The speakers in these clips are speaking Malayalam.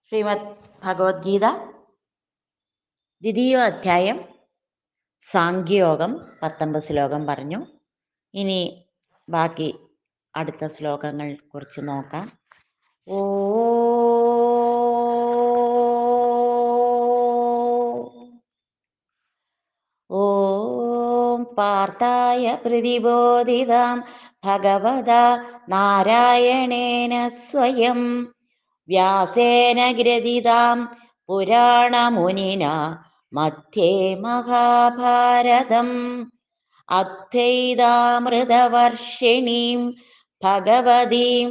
ശ്രീമദ് ഭഗവത്ഗീത ദ്വിതീയ അധ്യായം സാഖ്യയോഗം പത്തൊമ്പത് ശ്ലോകം പറഞ്ഞു ഇനി ബാക്കി അടുത്ത ശ്ലോകങ്ങൾ കുറിച്ച് നോക്കാം ഓ ഓം പാർത്ഥായ പ്രതിബോധിതാം ഭഗവത നാരായണേന സ്വയം വ്യാസേന ഗ്രഥിതാം പുരാണമുനിന മധ്യേ മഹാഭാരതം അദ്വൈതാമൃതവർഷിണീം ഭഗവതീം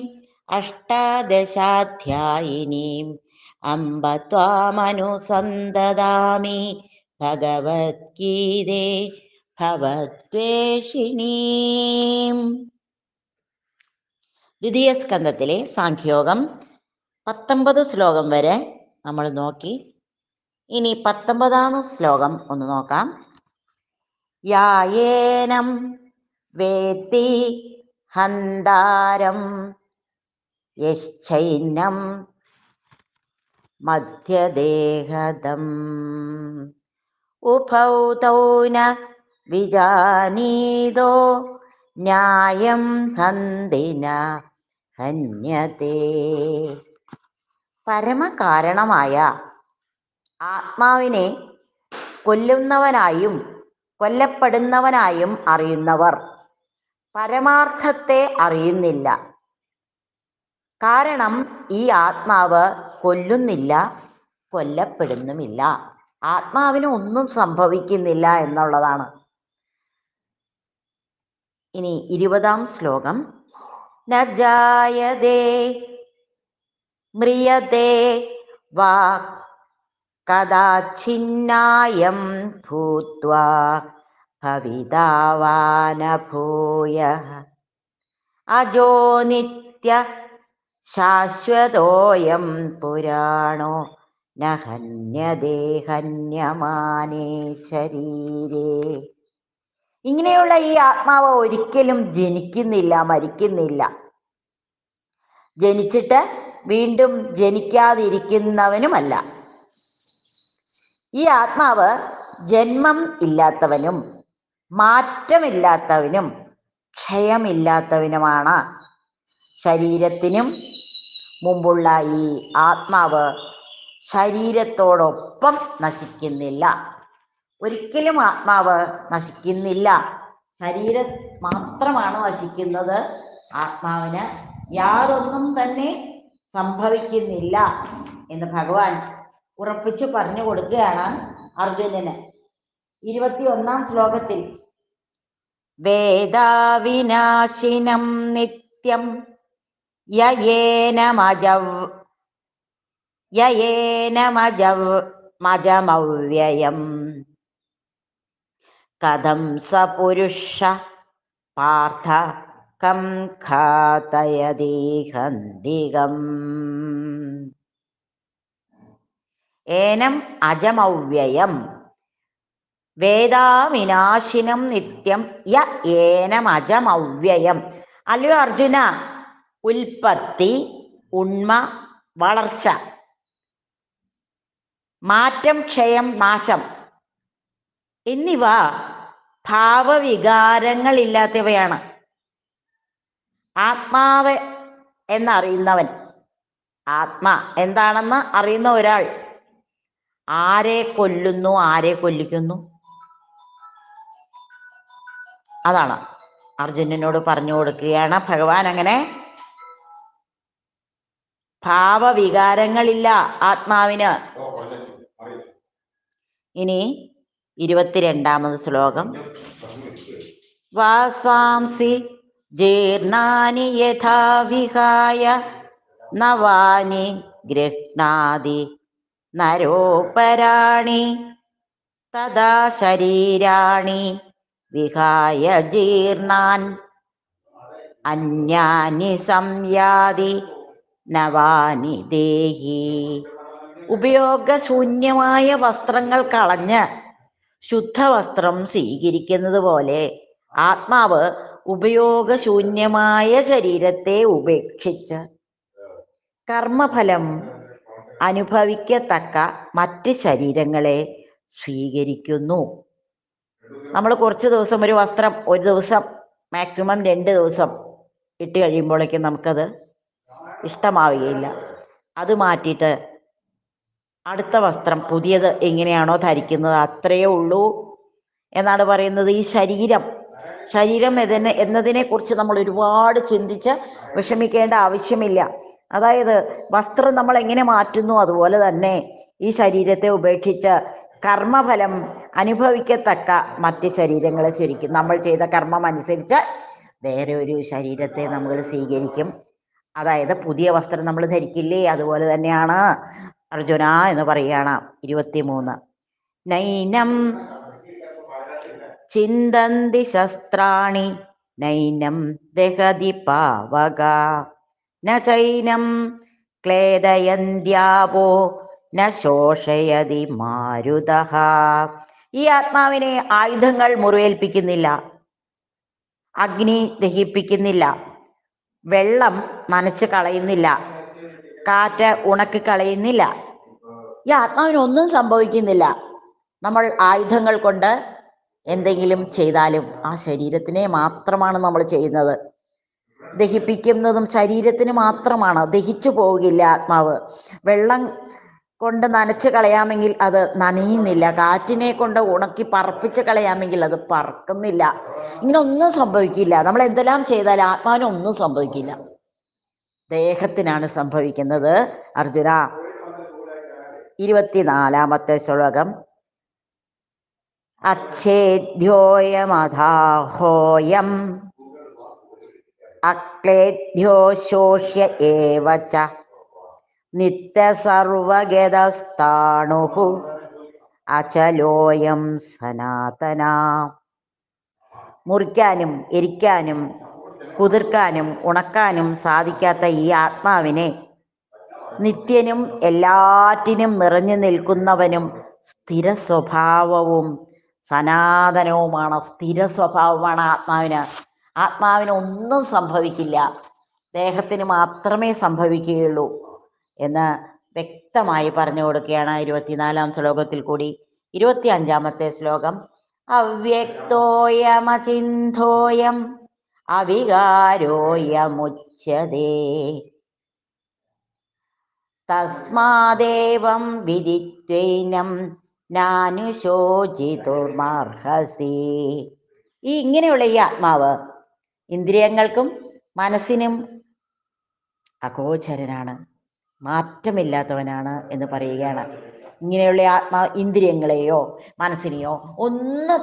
അഷ്ടാദശാധ്യായിനീം അംബ ത്വാമനുസന്തതാമി ഭഗവത്ഗീതേ ഭവദ്വേഷിണീം ദ്വിതീയ സ്കന്ധത്തിലെ സാഖ്യയോഗം പത്തൊമ്പത് ശ്ലോകം വരെ നമ്മൾ നോക്കി ഇനി പത്തൊമ്പതാം ശ്ലോകം ഒന്ന് നോക്കാം യായേനം വേത്തി ഹന്താരം യശ്ചൈനം മധ്യദേഹദം ഉഭൗ തൗ ന വിജാനീതോ ന്യായം ഹന്തിന ഹന്യത്തെ പരമകാരണമായ ആത്മാവിനെ കൊല്ലുന്നവനായും കൊല്ലപ്പെടുന്നവനായും അറിയുന്നവർ പരമാർത്ഥത്തെ അറിയുന്നില്ല കാരണം ഈ ആത്മാവ് കൊല്ലുന്നില്ല കൊല്ലപ്പെടുന്നുമില്ല ആത്മാവിന് ഒന്നും സംഭവിക്കുന്നില്ല എന്നുള്ളതാണ് ഇനി ഇരുപതാം ശ്ലോകം ന ജായതേ മ്രിയതേ വാ കഥാഛിന്നായം ഭൂത്വാ ഭവിതാവാനഭൂയ അജോ നിത്യ ശാശ്വതോയം പുരാണോ ന ഹന്യതേ ഹന്യമാനേ ശരീരേ ഇങ്ങനെയുള്ള ഈ ആത്മാവ് ഒരിക്കലും ജനിക്കുന്നില്ല മരിക്കുന്നില്ല ജനിച്ചിട്ട് വീണ്ടും ജനിക്കാതിരിക്കുന്നവനുമല്ല ഈ ആത്മാവ് ജന്മം ഇല്ലാത്തവനും മാറ്റമില്ലാത്തവനും ക്ഷയമില്ലാത്തവനുമാണ് ശരീരത്തിനും മുമ്പുള്ള ഈ ആത്മാവ് ശരീരത്തോടൊപ്പം നശിക്കുന്നില്ല ഒരിക്കലും ആത്മാവ് നശിക്കുന്നില്ല ശരീരം മാത്രമാണ് നശിക്കുന്നത് ആത്മാവിന് യാതൊന്നും തന്നെ സംഭവിക്കുന്നില്ല എന്ന് ഭഗവാൻ ഉറപ്പിച്ചു പറഞ്ഞു കൊടുക്കുകയാണ് അർജുനന് ഇരുപത്തി ഒന്നാം ശ്ലോകത്തിൽ വേദാവിനാശിനം നിത്യം യയേനമജവ് യയേനമജവ് മജമവ്യയം കഥം സ പുരുഷ പാർത്ഥ കം ഘാതയതീഹന്തികം ഏനം അജമവ്യയം വേദാവിനാശിനം നിത്യം യ ഏനമജമവ്യയം അല്ലയോ അർജുന ഉൽപ്പത്തി ഉണ്മ വളർച്ച മാറ്റം ക്ഷയം നാശം എന്നിവ ഭാവവികാരങ്ങളില്ലാത്തവയാണ് ആത്മാവ് എന്നറിയുന്നവൻ ആത്മ എന്താണെന്ന് അറിയുന്ന ഒരാൾ ആരെ കൊല്ലുന്നു ആരെ കൊല്ലിക്കുന്നു അതാണ് അർജുനനോട് പറഞ്ഞു കൊടുക്കുകയാണ് ഭഗവാൻ അങ്ങനെ ഭാവവികാരങ്ങളില്ല ആത്മാവിന് ഇനി ഇരുപത്തിരണ്ടാമത് ശ്ലോകം വാസാംസി ജീർണാനി യഥാ വിഹായ നവാനി ഗൃഹ്ണാതി നരോപരാണി തഥാ ശരീരാണി വിഹായ ജീർണാൻ അന്യാനി സംയാതി നവാനി ദേഹി ഉപയോഗശൂന്യമായ വസ്ത്രങ്ങൾ കളഞ്ഞ് ശുദ്ധവസ്ത്രം സ്വീകരിക്കുന്നത് പോലെ ആത്മാവ് ഉപയോഗശൂന്യമായ ശരീരത്തെ ഉപേക്ഷിച്ച് കർമ്മഫലം അനുഭവിക്കത്തക്ക മറ്റ് ശരീരങ്ങളെ സ്വീകരിക്കുന്നു നമ്മൾ കുറച്ച് ദിവസം ഒരു വസ്ത്രം ഒരു ദിവസം മാക്സിമം രണ്ട് ദിവസം ഇട്ട് കഴിയുമ്പോഴേക്കും നമുക്കത് ഇഷ്ടമാവുകയില്ല അത് മാറ്റിയിട്ട് അടുത്ത വസ്ത്രം പുതിയത് എങ്ങനെയാണോ ധരിക്കുന്നത് അത്രയേ ഉള്ളൂ എന്നാണ് പറയുന്നത് ഈ ശരീരം ശരീരം എതിനെ എന്നതിനെ കുറിച്ച് നമ്മൾ ഒരുപാട് ചിന്തിച്ച് വിഷമിക്കേണ്ട ആവശ്യമില്ല അതായത് വസ്ത്രം നമ്മൾ എങ്ങനെ മാറ്റുന്നു അതുപോലെ തന്നെ ഈ ശരീരത്തെ ഉപേക്ഷിച്ച് കർമ്മഫലം അനുഭവിക്കത്തക്ക മറ്റ് ശരീരങ്ങളെ ശരിക്കും നമ്മൾ ചെയ്ത കർമ്മം അനുസരിച്ച് വേറെ ഒരു ശരീരത്തെ നമ്മൾ സ്വീകരിക്കും അതായത് പുതിയ വസ്ത്രം നമ്മൾ ധരിക്കില്ലേ അതുപോലെ തന്നെയാണ് അർജുന എന്ന് പറയുകയാണ് ഇരുപത്തിമൂന്ന് നൈനം ചിന്തന്തി ശസ്ത്രാണി നൈനം ദഹതി പാവക ന ചൈനം ക്ലേദയന്ത്യാവോ ന ശോഷയതി മാരുത ഈ ആത്മാവിനെ ആയുധങ്ങൾ മുറിവേൽപ്പിക്കുന്നില്ല അഗ്നി ദഹിപ്പിക്കുന്നില്ല വെള്ളം നനച്ച് കളയുന്നില്ല കാറ്റ് ഉണക്കി കളയുന്നില്ല ഈ ആത്മാവിന് ഒന്നും സംഭവിക്കുന്നില്ല നമ്മൾ ആയുധങ്ങൾ കൊണ്ട് എന്തെങ്കിലും ചെയ്താലും ആ ശരീരത്തിനെ മാത്രമാണ് നമ്മൾ ചെയ്യുന്നത് ദഹിപ്പിക്കുന്നതും ശരീരത്തിന് മാത്രമാണ് ദഹിച്ചു പോവുകയില്ല ആത്മാവ് വെള്ളം കൊണ്ട് നനച്ച് കളയാമെങ്കിൽ അത് നനയുന്നില്ല കാറ്റിനെ കൊണ്ട് ഉണക്കി പറപ്പിച്ച് കളയാമെങ്കിൽ അത് പറക്കുന്നില്ല ഇങ്ങനെ ഒന്നും സംഭവിക്കില്ല നമ്മൾ എന്തെല്ലാം ചെയ്താലും ആത്മാവിന് ഒന്നും സംഭവിക്കില്ല ദേഹത്തിനാണ് സംഭവിക്കുന്നത് അർജുന ഇരുപത്തിനാലാമത്തെ ശ്ലോകം അച്ഛേദ്യോയമധാഹോയം അക്ലേദ്യോ ശോഷ്യ ഏവ ച നിത്യസർവഗതസ്ഥാണുഹു അചലോയം സനാതന മുറിക്കാനും എരിക്കാനും കുതിർക്കാനും ഉണക്കാനും സാധിക്കാത്ത ഈ ആത്മാവിനെ നിത്യനും എല്ലാറ്റിനും നിറഞ്ഞു നിൽക്കുന്നവനും സ്ഥിര സ്വഭാവവും സനാതനവുമാണ് സ്ഥിര സ്വഭാവമാണ് ആത്മാവിന് ആത്മാവിന് ഒന്നും സംഭവിക്കില്ല ദേഹത്തിന് മാത്രമേ സംഭവിക്കുകയുള്ളൂ എന്ന് വ്യക്തമായി പറഞ്ഞു കൊടുക്കുകയാണ് ഇരുപത്തിനാലാം ശ്ലോകത്തിൽ കൂടി ഇരുപത്തി അഞ്ചാമത്തെ ശ്ലോകം അവ്യക്തോയമചിന്തോയം അവികാരോയമുച്യതേ തസ്മാദേവം വിദിത്വൈനം നാനുശോചിതുർമർഹസി ഈ ഇങ്ങനെയുള്ള ഈ ആത്മാവ് ഇന്ദ്രിയങ്ങൾക്കും മനസ്സിനും അഗോചരനാണ് മാറ്റമില്ലാത്തവനാണ് എന്ന് പറയുകയാണ് ഇങ്ങനെയുള്ള ആത്മാ ഇന്ദ്രിയങ്ങളെയോ മനസ്സിനെയോ ഒന്നും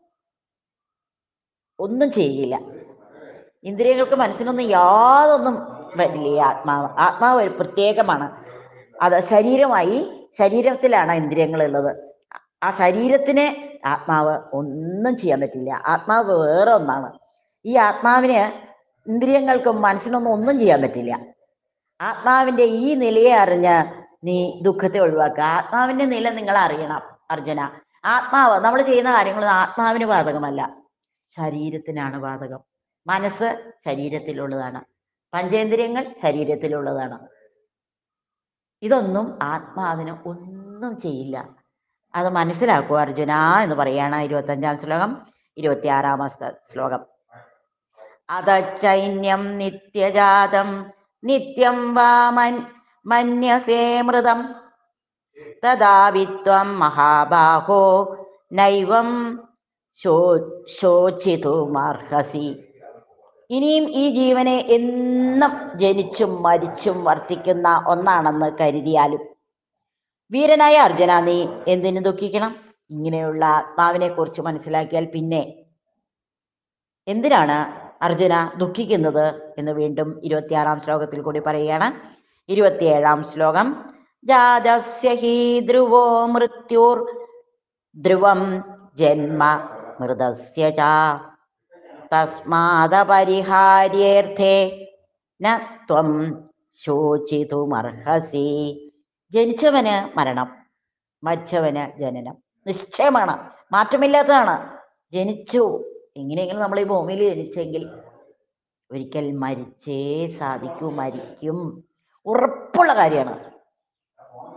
ഒന്നും ചെയ്യില്ല ഇന്ദ്രിയങ്ങൾക്ക് മനസ്സിനൊന്നും യാതൊന്നും വരില്ല ഈ ആത്മാവ് ആത്മാവ് ഒരു പ്രത്യേകമാണ് അത് ശരീരമായി ശരീരത്തിലാണ് ഇന്ദ്രിയങ്ങൾ ഉള്ളത് ആ ശരീരത്തിന് ആത്മാവ് ഒന്നും ചെയ്യാൻ പറ്റില്ല ആത്മാവ് വേറെ ഒന്നാണ് ഈ ആത്മാവിന് ഇന്ദ്രിയങ്ങൾക്കും മനസ്സിനൊന്നും ഒന്നും ചെയ്യാൻ പറ്റില്ല ആത്മാവിന്റെ ഈ നിലയെ അറിഞ്ഞ് നീ ദുഃഖത്തെ ഒഴിവാക്കുക ആത്മാവിന്റെ നില നിങ്ങൾ അറിയണം അർജുന ആത്മാവ് നമ്മൾ ചെയ്യുന്ന കാര്യങ്ങളൊന്നും ആത്മാവിന് ബാധകമല്ല ശരീരത്തിനാണ് ബാധകം മനസ്സ് ശരീരത്തിലുള്ളതാണ് പഞ്ചേന്ദ്രിയങ്ങൾ ശരീരത്തിലുള്ളതാണ് ഇതൊന്നും ആത്മാവിന് ഒന്നും ചെയ്യില്ല അത് മനസ്സിലാക്കുക അർജുന എന്ന് പറയാണ് ഇരുപത്തഞ്ചാം ശ്ലോകം ഇരുപത്തിയാറാമത്തെ ശ്ലോകം അതച്ചൈന്യം നിത്യജാതം നിത്യം വാ മൻ മന്യസേ മൃതം തദാവിത്വം മഹാബാഹോ നൈവം ശോ ശോചിതുമർഹസി ഇനിയും ഈ ജീവനെ എന്നും ജനിച്ചും മരിച്ചും വർത്തിക്കുന്ന ഒന്നാണെന്ന് കരുതിയാലും വീരനായ അർജുന നീ എന്തിനു ദുഃഖിക്കണം ഇങ്ങനെയുള്ള ആത്മാവിനെ കുറിച്ച് മനസ്സിലാക്കിയാൽ പിന്നെ എന്തിനാണ് അർജുന ദുഃഖിക്കുന്നത് എന്ന് വീണ്ടും ഇരുപത്തിയാറാം ശ്ലോകത്തിൽ കൂടി പറയുകയാണ് ഇരുപത്തിയേഴാം ശ്ലോകം ജാതസ്യ ഹി ധ്രുവോ മൃത്യുർ ധ്രുവം ജന്മ മൃതസ്യ ച തസ്മാദപരിഹാര്യേർത്ഥേ ന ത്വം ശോചിതുമർഹസി ജനിച്ചവന് മരണം മരിച്ചവന് ജനനം നിശ്ചയമാണ് മാറ്റമില്ലാത്തതാണ് ജനിച്ചു എങ്ങനെയെങ്കിലും നമ്മൾ ഈ ഭൂമിയിൽ ജനിച്ചെങ്കിൽ ഒരിക്കൽ മരിച്ചേ സാധിക്കൂ മരിക്കും ഉറപ്പുള്ള കാര്യമാണ്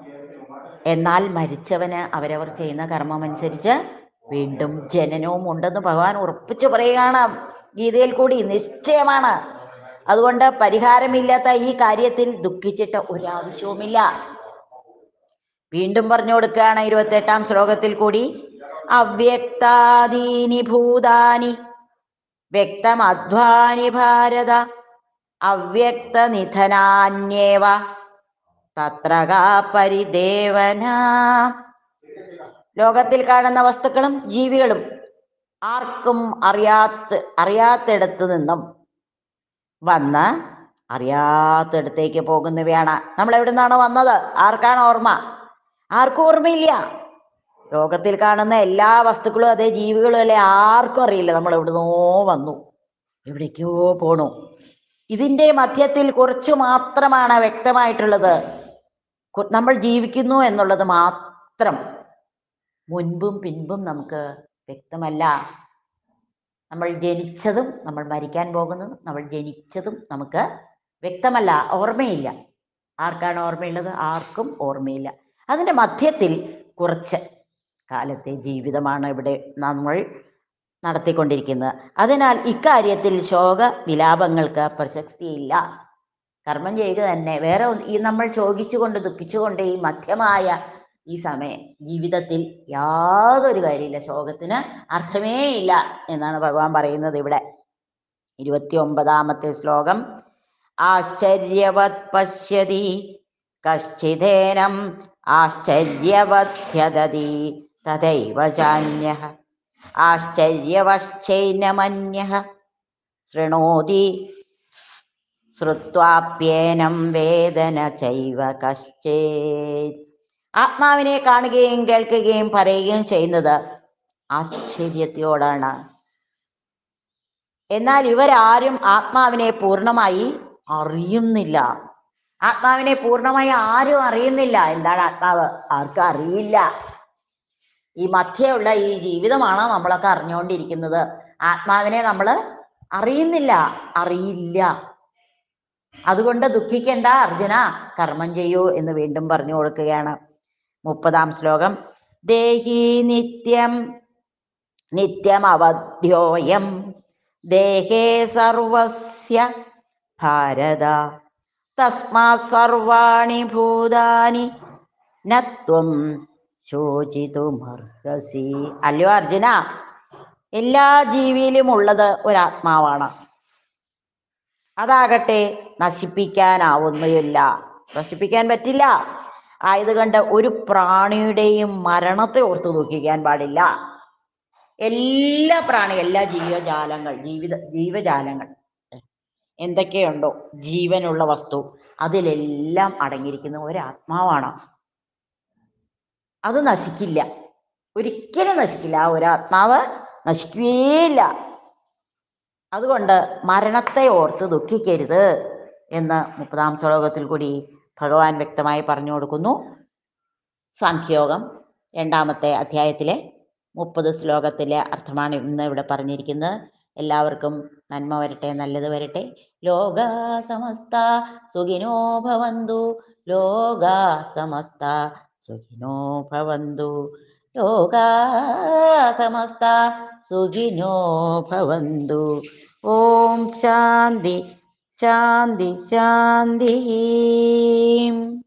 എന്നാൽ മരിച്ചവന് അവരവർ ചെയ്യുന്ന കർമ്മം അനുസരിച്ച് വീണ്ടും ജനനവും ഉണ്ടെന്ന് ഭഗവാൻ ഉറപ്പിച്ചു പറയുകയാണ് ഗീതയിൽ കൂടി നിശ്ചയമാണ് അതുകൊണ്ട് പരിഹാരമില്ലാത്ത ഈ കാര്യത്തിൽ ദുഃഖിച്ചിട്ട് ഒരാവശ്യവുമില്ല വീണ്ടും പറഞ്ഞു കൊടുക്കുകയാണ് ഇരുപത്തെട്ടാം ശ്ലോകത്തിൽ കൂടി അവ്യക്താദീനി ഭൂതാനി വ്യക്തമധ്വാനി ഭാരത അവ്യക്ത നിധനാന്യേവ തത്ര കാ പരിദേവന ലോകത്തിൽ കാണുന്ന വസ്തുക്കളും ജീവികളും ആർക്കും അറിയാത്ത അറിയാത്തിടത്തു നിന്നും വന്ന് അറിയാത്തിടത്തേക്ക് പോകുന്നവയാണ് നമ്മൾ എവിടെ നിന്നാണ് വന്നത് ആർക്കാണ് ഓർമ്മ ആർക്കും ഓർമ്മയില്ല ലോകത്തിൽ കാണുന്ന എല്ലാ വസ്തുക്കളും അതേ ജീവികളും അല്ലെ ആർക്കും അറിയില്ല നമ്മൾ എവിടുന്നോ വന്നു എവിടേക്കോ പോണു ഇതിന്റെ മധ്യത്തിൽ കുറച്ച് മാത്രമാണ് വ്യക്തമായിട്ടുള്ളത് കു- നമ്മൾ ജീവിക്കുന്നു എന്നുള്ളത് മാത്രം മുൻപും പിൻപും നമുക്ക് വ്യക്തമല്ല നമ്മൾ ജനിച്ചതും നമ്മൾ മരിക്കാൻ പോകുന്നതും നമ്മൾ ജനിച്ചതും നമുക്ക് വ്യക്തമല്ല ഓർമ്മയില്ല ആർക്കാണ് ഓർമ്മയുള്ളത് ആർക്കും ഓർമ്മയില്ല അതിൻ്റെ മധ്യത്തിൽ കുറച്ച് കാലത്തെ ജീവിതമാണ് ഇവിടെ നമ്മൾ നടത്തിക്കൊണ്ടിരിക്കുന്നത് അതിനാൽ ഇക്കാര്യത്തിൽ ശോക വിലാപങ്ങൾക്ക് പ്രസക്തിയില്ല കർമ്മം ചെയ്യുക തന്നെ വേറെ ഒന്ന് ഈ നമ്മൾ ശോകിച്ചുകൊണ്ട് ദുഃഖിച്ചുകൊണ്ട് ഈ മധ്യമായ ഈ സമയം ജീവിതത്തിൽ യാതൊരു കാര്യമില്ല ശോകത്തിന് അർത്ഥമേ ഇല്ല എന്നാണ് ഭഗവാൻ പറയുന്നത് ഇവിടെ ഇരുപത്തി ഒമ്പതാമത്തെ ശ്ലോകം ആശ്ചര്യവത് പശ്യതി കശ്ചിദേനം ആശ്ചര്യവധ്യതതി തഥൈവ ചാന്യ ആശ്ചര്യവശ്ചൈനമന്യ ശൃണോതി ശ്രുത്വാപ്യേനം വേദന ചൈവ കശ്ചേത് ആത്മാവിനെ കാണുകയും കേൾക്കുകയും പറയുകയും ചെയ്യുന്നത് ആശ്ചര്യത്തോടാണ് എന്നാൽ ഇവരാരും ആത്മാവിനെ പൂർണ്ണമായി അറിയുന്നില്ല ആത്മാവിനെ പൂർണ്ണമായി ആരും അറിയുന്നില്ല എന്താണ് ആത്മാവ് ആർക്കും അറിയില്ല ഈ മധ്യയുള്ള ഈ ജീവിതമാണ് നമ്മളൊക്കെ അറിഞ്ഞുകൊണ്ടിരിക്കുന്നത് ആത്മാവിനെ നമ്മൾ അറിയുന്നില്ല അറിയില്ല അതുകൊണ്ട് ദുഃഖിക്കേണ്ട അർജുന കർമ്മം ചെയ്യൂ എന്ന് വീണ്ടും പറഞ്ഞു കൊടുക്കുകയാണ് മുപ്പതാം ശ്ലോകം ദേഹി നിത്യം നിത്യം അവധ്യോയം ദേഹേ സർവസ്യ ഭാരത തസ്മാത് സർവാണി ഭൂതാനി നത്വം ശോചിതുമർഹസി അല്ലയോ അർജുന എല്ലാ ജീവിയിലും ഉള്ളത് ഒരാത്മാവാണ് അതാകട്ടെ നശിപ്പിക്കാനാവുന്നതില്ല നശിപ്പിക്കാൻ പറ്റില്ല ആയതുകൊണ്ട് ഒരു പ്രാണിയുടെയും മരണത്തെ ഓർത്ത് ദുഃഖിക്കാൻ പാടില്ല എല്ലാ പ്രാണി എല്ലാ ജീവജാലങ്ങൾ ജീവിത ജീവജാലങ്ങൾ എന്തൊക്കെയുണ്ടോ ജീവനുള്ള വസ്തു അതിലെല്ലാം അടങ്ങിയിരിക്കുന്ന ഒരു ആത്മാവാണ് അത് നശിക്കില്ല ഒരിക്കലും നശിക്കില്ല ആ ഒരു ആത്മാവ് നശിക്കുകയില്ല അതുകൊണ്ട് മരണത്തെ ഓർത്ത് ദുഃഖിക്കരുത് എന്ന് മുപ്പതാം ശ്ലോകത്തിൽ കൂടി ഭഗവാൻ വ്യക്തമായി പറഞ്ഞു കൊടുക്കുന്നു സാഖ്യയോഗം രണ്ടാമത്തെ അധ്യായത്തിലെ മുപ്പത് ശ്ലോകത്തിലെ അർത്ഥമാണ് ഇന്ന് ഇവിടെ പറഞ്ഞിരിക്കുന്നത് എല്ലാവർക്കും നന്മ വരട്ടെ നല്ലത് വരട്ടെ ലോക സമസ്ത സുഖിനോ ഭവന്തു ലോക സമസ്ത സുഖിനോ ഭവന്തു ലോക സമസ്ത സുഖിനോ ഭവന്തു ഓം ശാന്തി ശാന്തി ശാന്തി